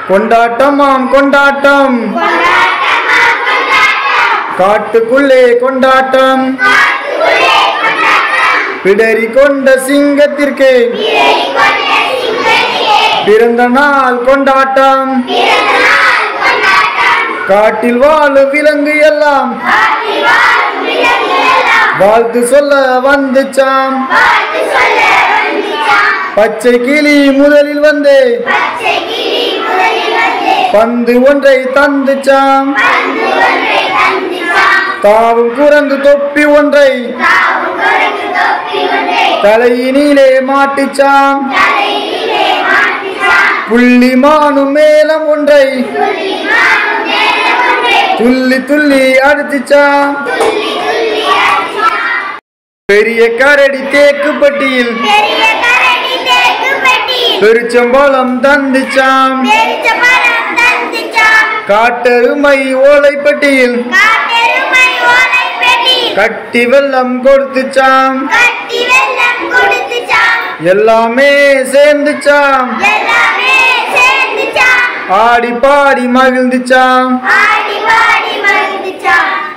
கொண்டாட்டமாம் கொண்டாட்டம் காட்டுக்குள்ளே கொண்டாட்டம் பிடரி கொண்ட சிங்கத்திற்கு பிறந்த நாள் கொண்டாட்டம் காட்டில் வாழும் விலங்கு எல்லாம் வாழ்த்து சொல்ல வந்துச்சாம் பச்சை கிளி முதலில் வந்து பந்து ஒன்றை தந்துச்சாம் தாவும் குரங்கு தொப்பி ஒன்றை தலையினிலே மாட்டிச்சாம் புள்ளி மானும் மேலம் ஒன்றை துள்ளி துள்ளி அடிச்சுச்சாம் பெரிய கரடி தேக்குப்பட்டியில் பெரிய கரடி தேக்கு பெட்டியில் பெருச்சம்பழம் தந்துச்சாம் பெருச்ச பழம் தந்துச்சாம் காட்டெருமை ஓலைப்பட்டியில் காட்டெருமை ஓலை பெட்டியில் கட்டி வெள்ளம் கொடுத்துச்சாம் கட்டி வெள்ளம் கொடுத்துச்சாம் எல்லாமே சேர்ந்துச்சாம் எல்லாமே சேர்ந்துச்சாம் ஆடி பாடி மகிழ்ந்துச்சாம் ஆடி பாடி மகிழ்ந்துச்சாம்